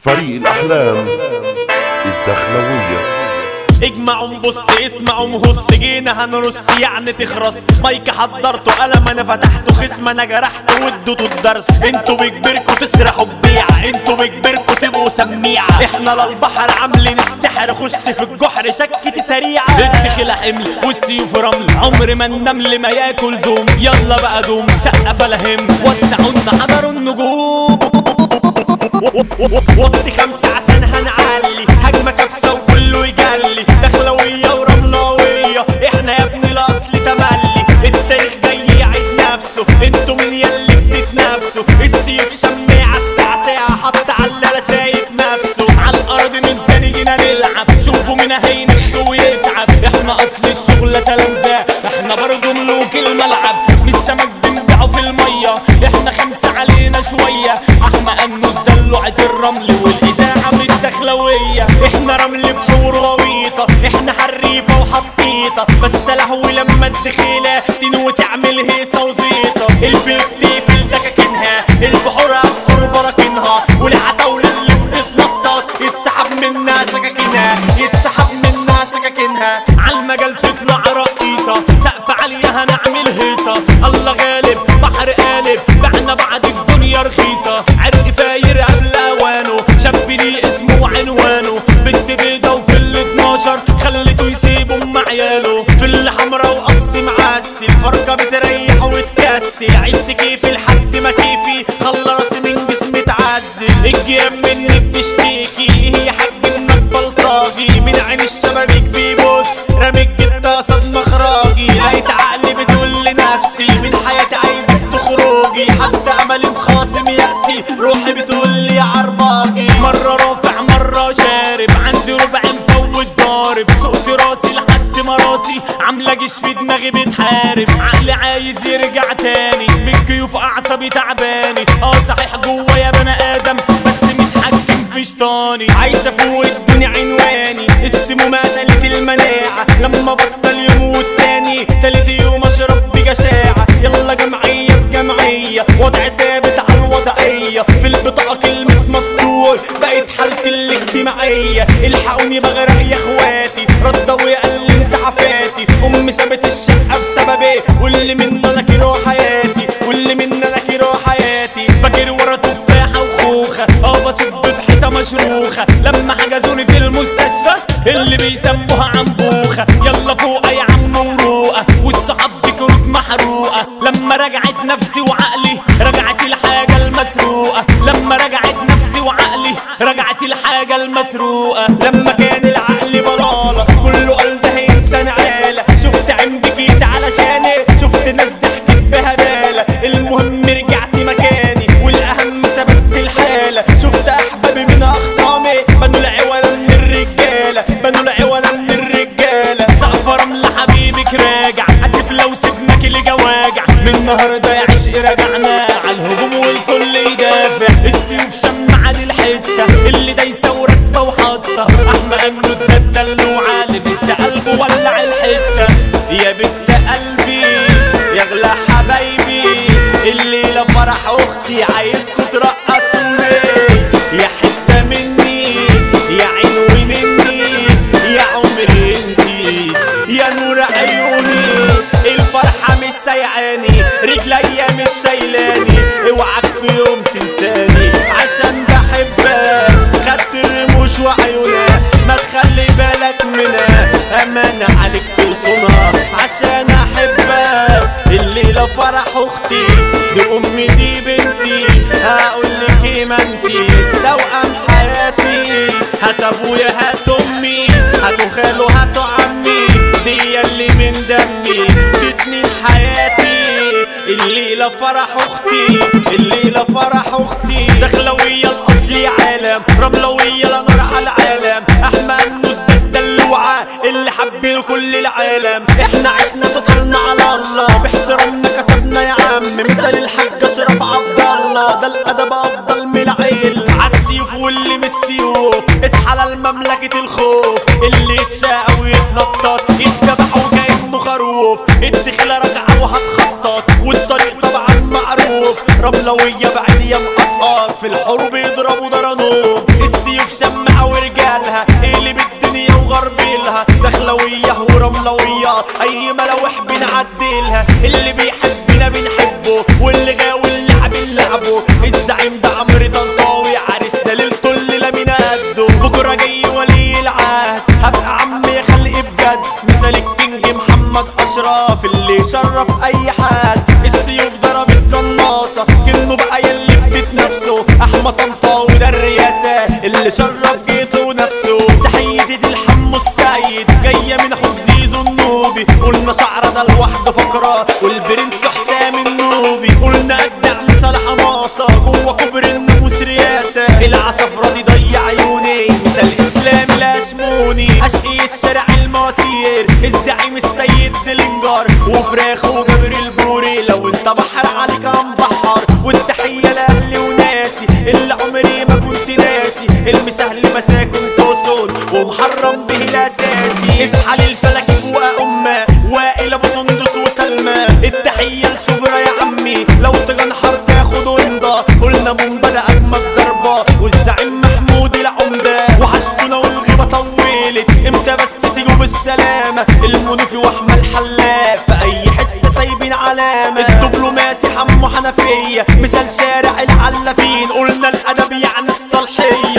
فريق الأحلام الدخلوية اجمعوا بص اسمعوا مهص جينا هنرص يعني تخرس مايك حضرته قلم انا فتحته خصم انا جرحته واديته الدرس انتوا بكبركوا تسرحوا ببيعة انتوا بكبركوا تبقوا سميعة احنا للبحر عاملين السحر خش في الجحر شكتي سريعة الدخل حمل والسيوف رمل عمر ما النمل ما ياكل دوم يلا بقى دوم سقف لهم وسعونا حضروا النجوم وقت خمسة عشان هنعلي هجمة كبسة وكله يجلي دخلوية ورملاوية احنا يا ابني الاصل تملي التاريخ جاي يعيد نفسه انتوا مين يلي بتتنافسوا السيف شماعة الساعة ساعة حط على شايف نفسه على الارض من تاني جينا نلعب شوفوا مين هينخ ويتعب احنا اصل الشغلة تلامذة احنا برضو ملوك الملعب مش سمك بنبيعه في المية احنا خمسة علينا شوية احنا انوس دلوعة الرمل والاذاعة بالدخلوية احنا رمل بحور غويطة احنا حريفة وحطيطة بس لهوي لما الدخيلة تنوي تعمل هيصة وزيطة البيت تقفل دكاكينها البحور اكفر براكينها والعتاولة اللي بتتنطط يتسحب منها سكاكينها يتسحب منها سكاكينها عالمجال تطلع رقيصة سقف عالية هنعمل هيصة الله غالب بحر قالب بعنا بعد الدنيا رخيصة عرق فاير قبل اوانه شاب ليه اسمه وعنوانه بنت بيضة وفي ال 12 خليته يسيب ام عياله في اللي حمرا وقص معسي الفرقة بتريح وتكسي عشت كيفي لحد ما كيفي خلى راسي من جسمي تعزل الجيران مني بتشتكي هي حاج انك بلطاجي من عين الشبابيك بيبص رامي الجتة صد مخراجي لقيت عقلي بتقول لنفسي من حياتي عايزك تخرجي حتى املي مخاصم يأسي روحي بتقول لي عرباجي مرة رافع مرة شارب عندي ربع مفوت ضارب سقت راسي لحد ما راسي عاملة جيش في دماغي بتحارب عقلي عايز يرجع تاني من كيوف اعصابي تعباني اه صحيح جوا يا بني ادم بس متحكم في شيطاني عايز افوق الدنيا عنواني السمومة قلت المناعة لما بطل يموت تاني تالت يوم اشرب بجشاعة يلا جمعية في جمعية وضع ثابت على الوضعية في البطاقة كلمة مسطول بقت حالتي الاجتماعية الحقوني بغرق يا اخواتي ردوا يا قال انت عفاتي امي سابت الشقة بسببي واللي منه انا كيرو حياتي واللي منه انا كيرو حياتي بجري ورا تفاحة وخوخة اه بصب في حيطة مشروخة لما حجزوني في المستشفى اللي بيسموها عنبوخة يلا فوق يا عم وروقة والصحاب دي كروت محروقة لما رجعت نفسي وعقلي رجعت الحاجة المسروقة لما رجعت نفسي وعقلي رجعت الحاجة المسروقة لما كان العقل بلالة كله قال ده انسان عالة شفت عندي جيت علشاني شفت ناس ضحكت بهبالة المهم رجعت مكاني والاهم ثبت الحالة شفت احبابي من اخصامي بنوا العوالة من الرجالة بنوا العوالة من الرجالة سقف رمل حبيبك راجع اسف لو سيبناك لجواجع من النهارده يا عشق رجعنا على الهجوم والكل يدافع السيوف شمعة الحتة اللي دايسة وركبة وحاطة احمد النوس ده الدلوعة اللي بنت قلبه ولع الحتة يا بنت قلبي يا اغلى حبايبي الليلة فرح اختي عايزكوا ترقصوني يا حتة مني يا عين ونني يا عمري انتي يا نور عيوني الفرحة مش سايعاني رجليا مش شايلاني اوعك في يوم تنساني عشان بحبك خدت الرموش وعيونها ما تخلي بالك منها امانة عليك توصلها عشان احبك الليلة فرح اختي دي امي دي بنتي هقول لك ايه ما انتي توأم حياتي هات ابويا هات امي هاتوا خاله هاتوا عمي دي اللي من دمي دي سنين حياتي الليلة فرح اختي الليلة فرح اختي دخلوية الاصلي عالم رملوية لا نار على العالم احمد نوس ده الدلوعة اللي حبينه كل العالم احنا عشنا تطلنا على الله باحترامنا كسبنا يا عم مثال الحاج اشرف عبد الله ده الادب افضل من العيل عالسيوف واللي مش سيوف اصحى للمملكة الخوف اللي يتشاقى ويتنطط يتذبح وكأنه خروف الدخلة راجعة وهتخطط والطريق طبعا معروف رملوية بعد يا مقطقط في الحروب يضربوا درانوف شوف السيوف شمعة ورجالها قلب الدنيا وغربيلها دخلوية ورملوية اي ملاوح بنعدلها اللي بيحبنا بنحبه واللي غاوي اللعب نلعبه الزعيم ده عمرو طنطاوي عريسنا ليلته الليلة من قده بكرة جاي ولي العهد هبقى عم يا خلق بجد مثال الكينج محمد اشرف اللي شرف اي حد السيوف ضربت قناصة كأنه بقى يلي بتتنافسه احمد طنطاوي ده الرئاسة اللي شرف جيته نفسه تحية دي الحمو السيد جاية من اخوك زيزو النوبي قلنا شعر ده لوحده فقرة والبرنس حسام النوبي قلنا ابدع مثال حماصة جوه كبر الناموس رياسة العصفرة دي ضيع عيوني مثال اسلام الاشموني اشقية شارع المواسير الزعيم السيد دلنجر وفراخ وجبر البوري لو انت بحر عليك هنبحر والتحية لاهلي وناسي اللي عمري ما كنت ناسي المسهل مساكن توصل ومحرم به الاساسي اصحى للفلك فوق امه وائل ابو سندس وسلمى التحية لشبرا يا عمي لو تجنحر تاخد ونضة قلنا منبدا اجمد ضربة والزعيم محمود العمدة وحشتنا والغيبة طولت امتى بس تيجوا بالسلامة المنيفي واحمد حلاق في اي حتة سايبين علامة الدبلوماسي حمو حنفية مثال شارع العلافين قلنا الادب يعني الصالحية